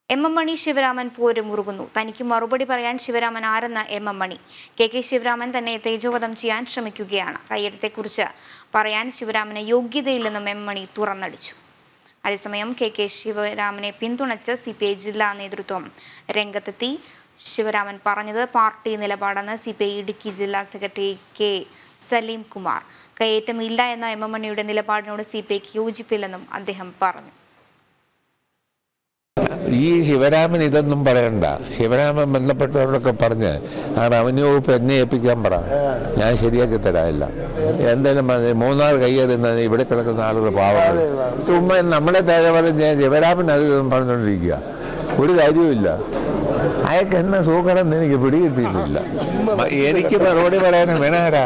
M M മണി ശിവരാമൻ പോര് മുറുകുന്നു തനിക്ക് മറുപടി പറയാൻ ശിവരാമൻ ആരെന്ന് M M Mani K K Sivaraman തന്നെ തേജോവധം ചെയ്യാൻ ശ്രമിക്കുകയാണ് കയ്യേറ്റത്തെക്കുറിച്ച് പറയാൻ ശിവരാമന് യോഗ്യതയില്ലെന്നും എം മണി തുറന്നടിച്ചു അതേസമയം കെ കെ ശിവരാമനെ പിന്തുണച്ച് സി പി ഐ ജില്ലാ നേതൃത്വം രംഗത്തെത്തി ശിവരാമൻ പറഞ്ഞത് പാർട്ടി നിലപാടെന്ന് സി പി ഐ ഇടുക്കി ജില്ലാ സെക്രട്ടറി കെ സലീം കുമാർ കയ്യേറ്റം ഇല്ല എന്ന എം എം മണിയുടെ നിലപാടിനോട് സി പി ഐക്ക് യോജിപ്പില്ലെന്നും അദ്ദേഹം പറഞ്ഞു ഈ ശിവരാമൻ ഇതൊന്നും പറയണ്ട ശിവരാമൻ ബന്ധപ്പെട്ടവരോടൊക്കെ പറഞ്ഞ് ആ റവന്യൂ വകുപ്പ് എന്നെ ഏൽപ്പിക്കാൻ പറ ഞാൻ ശരിയാക്കി തരാമില്ല എന്തായാലും മതി. മൂന്നാർ കയ്യേറുന്നത് ഇവിടെ കിടക്കുന്ന ആളുകൾ പാവങ്ങൾ ചുമ്മാ നമ്മളെ തേജ പറഞ്ഞ് ശിവരാമൻ അത് ഇതൊന്നും പറഞ്ഞുകൊണ്ടിരിക്കുക ഒരു കാര്യവുമില്ല അയാൾക്ക് എന്നെ സൂക്കടെന്ന് എനിക്ക് പിടികിട്ടിയിട്ടില്ല മ- എനിക്ക് മറുപടി പറയാനും വേണാരാ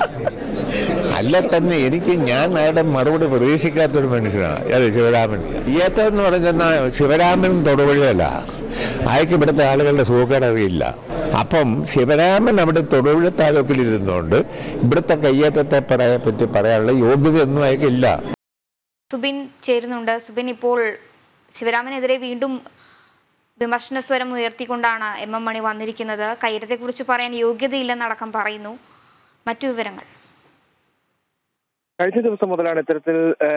അല്ല തന്നെ എനിക്ക് ഞാൻ അയാളുടെ മറുപടി പ്രതീക്ഷിക്കാത്തൊരു മനുഷ്യനാണ് അതെ ശിവരാമൻ ഏറ്റവും എന്ന് പറഞ്ഞാൽ ശിവരാമൻ തൊടുപുഴയല്ല അയാൾക്ക് ഇവിടുത്തെ ആളുകളുടെ സുഖക്കേട് അറിയില്ല അപ്പം ശിവരാമൻ അവിടെ തൊടുപുഴ താലൂക്കിലിരുന്നുകൊണ്ട് ഇവിടുത്തെ കയ്യേറ്റത്തെ പറയാ പറ്റി പറയാനുള്ള യോഗ്യതയൊന്നും അയാൾക്കില്ല സുബിൻ ചേരുന്നുണ്ട് സുബിൻ ഇപ്പോൾ ശിവരാമനെതിരെ വീണ്ടും വിമർശന സ്വരം ഉയർത്തിക്കൊണ്ടാണ് എം എം മണി വന്നിരിക്കുന്നത് കയ്യേറ്റത്തെക്കുറിച്ച് പറയാൻ യോഗ്യതയില്ലെന്നടക്കം പറയുന്നു മറ്റു വിവരങ്ങൾ കഴിഞ്ഞ ദിവസം മുതലാണ് ഇത്തരത്തിൽ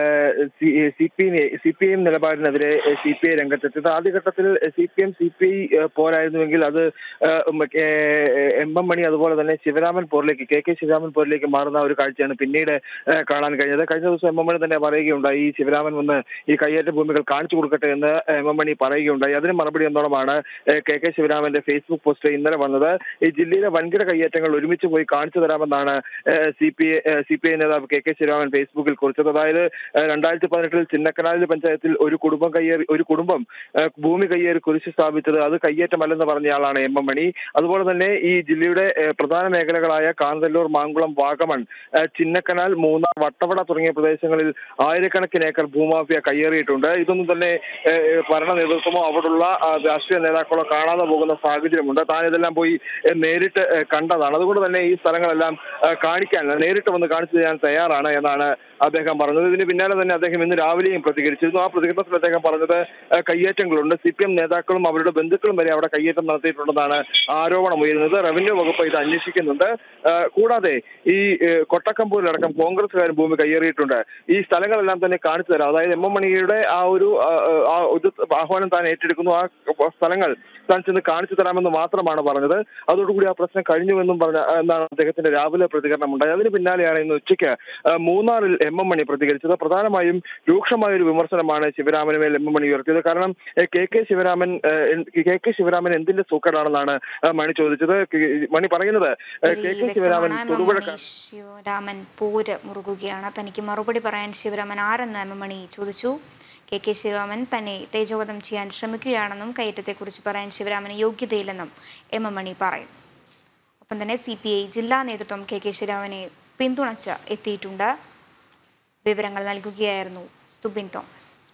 C P C P M നിലപാടിനെതിരെ സി പി ഐ രംഗത്തെത്തിയത് ആദ്യഘട്ടത്തിൽ C P M C P I പോരായിരുന്നുവെങ്കിൽ അത് ഏഹ്, ഉം, ഏഹ്, എം എം മണി അതുപോലെ തന്നെ ശിവരാമൻ പോരിലേക്ക് കെ കെ ശിവരാമൻ പോരിലേക്ക് മാറുന്ന ഒരു കാഴ്ചയാണ് പിന്നീട് ഏഹ്, കാണാൻ കഴിഞ്ഞത് കഴിഞ്ഞ ദിവസം എം എം മണി തന്നെ പറയുകയുണ്ടായി ഈ ശിവരാമൻ വന്ന് ഈ കയ്യേറ്റ ഭൂമികൾ കാണിച്ചു കൊടുക്കട്ടെ എന്ന് എം എം മണി പറയുകയുണ്ടായി അതിന് മറുപടി എന്നോണമാണ് ഏഹ്, കെ കെ ശിവരാമന്റെ ഫേസ്ബുക്ക് പോസ്റ്റ് ഇന്നലെ വന്നത് ഈ ജില്ലയിലെ വൻകിട കയ്യേറ്റങ്ങൾ ഒരുമിച്ച് പോയി കാണിച്ചു തരാമെന്നാണ് C P C P I നേതാവ് കെ കെ ശിവരാമൻ ഫേസ്ബുക്കിൽ കുറിച്ചത് അതായത് ഏഹ്, രണ്ടായിരത്തി പതിനെട്ടിൽ ചിന്നക്കനാലിൽ പഞ്ചായത്തിൽ ഒരു കുടുംബം കയ്യേറി ഒരു കുടുംബം ഏഹ്, ഭൂമി കയ്യേറി കുരിശ് സ്ഥാപിച്ചത് അത് കയ്യേറ്റമല്ലെന്ന് പറഞ്ഞയാളാണ് എം എം മണി അതുപോലെ തന്നെ ഈ ജില്ലയുടെ ഏഹ്, പ്രധാന മേഖലകളായ കാന്തല്ലൂർ മാങ്കുളം വാഗമൺ ഏഹ്, ചിന്നക്കനാൽ മൂന്നാർ വട്ടവട തുടങ്ങിയ പ്രദേശങ്ങളിൽ ആയിരക്കണക്കിന് ഏക്കർ ഭൂമാഫിയ കയ്യേറിയിട്ടുണ്ട് ഇതൊന്നും തന്നെ ഏഹ്, ഭരണ നേതൃത്വമോ അവിടുള്ള ആ, രാഷ്ട്രീയ നേതാക്കളോ കാണാതെ പോകുന്ന സാഹചര്യമുണ്ട് താൻ ഇതെല്ലാം പോയി ഏഹ്, നേരിട്ട് ഏഹ്, കണ്ടതാണ് അതുകൊണ്ട് തന്നെ ഈ സ്ഥലങ്ങളെല്ലാം ഏഹ്, കാണിക്കാൻ നേരിട്ട് വന്ന് കാണിച്ചു തരാൻ തയ്യാറാണ് എന്നാണ് അദ്ദേഹം പറഞ്ഞത് ഇതിന് പിന്നാലെ തന്നെ അദ്ദേഹം ഇന്ന് രാവിലെയും പ്രതികരിച്ചിരുന്നു ആ പ്രതികരണത്തിൽ അദ്ദേഹം പറഞ്ഞത് ഏഹ്, കയ്യേറ്റങ്ങളുണ്ട് സി പി എം നേതാക്കളും അവരുടെ ബന്ധുക്കളും വരെ അവിടെ കയ്യേറ്റം നടത്തിയിട്ടുണ്ടെന്നാണ് ആരോപണം ഉയരുന്നത് റവന്യൂ വകുപ്പ് ഇത് അന്വേഷിക്കുന്നുണ്ട് ഏഹ്, കൂടാതെ ഈ ഏഹ്, കൊട്ടക്കമ്പൂരിലടക്കം കോൺഗ്രസ്സുകാർ ഭൂമി കയ്യേറിയിട്ടുണ്ട് ഈ സ്ഥലങ്ങളെല്ലാം തന്നെ കാണിച്ചു തരാം അതായത് എം എം മണിയുടെ ആ ഒരു ആ, ആ ഒരു ആഹ്വാനം താൻ ഏറ്റെടുക്കുന്നു ആ സ്ഥലങ്ങൾ താൻ ചെന്ന് കാണിച്ചു തരാമെന്ന് മാത്രമാണ് പറഞ്ഞത് അതോടുകൂടി ആ പ്രശ്നം കഴിഞ്ഞുവെന്നും പറഞ്ഞ എന്നാണ് അദ്ദേഹത്തിന്റെ രാവിലെ പ്രതികരണം ഉണ്ടായത് അതിന് പിന്നാലെയാണ് ഇന്ന് ഉച്ചയ്ക്ക് ആ, മൂന്നാറിൽ എം എം മണി പ്രതികരിച്ചത് പ്രധാനമായും രൂക്ഷമായ ഒരു വിമർശനമാണ് ശിവരാമന് മേൽ എം എം മണി ഉയർത്തിയത് കാരണം എ, കെ കെ ശിവരാമൻ ഏ, എൻ- കെ കെ ശിവരാമൻ എന്തിന്റെ സൂക്കടാണെന്നാണ് ആ, മണി ചോദിച്ചത് കെ- മണി പറയുന്നത് ഏ, കെ കെ ശിവരാമൻ വ്യക്തമാണ്. എം എം തൊടുപുഴ മണി ശിവരാമൻ പോര് മുറുകുകയാണ് തനിക്ക് മറുപടി പറയാൻ ശിവരാമൻ ആരെന്ന് എം എം മണി ചോദിച്ചു കെ കെ ശിവരാമൻ തന്നെ തേജോവധം ചെയ്യാൻ ശ്രമിക്കുകയാണെന്നും കയറ്റത്തെക്കുറിച്ച് പറയാൻ ശിവരാമന് യോഗ്യതയില്ലെന്നും എം എം മണി പറയും ഒപ്പം തന്നെ സി പി ഐ ജില്ലാ നേതൃത്വം കെ കെ ശിവരാമനെ പിന്തുണച്ച് എത്തിയിട്ടുണ്ട് വിവരങ്ങൾ നൽകുകയായിരുന്നു സുബിൻ തോമസ്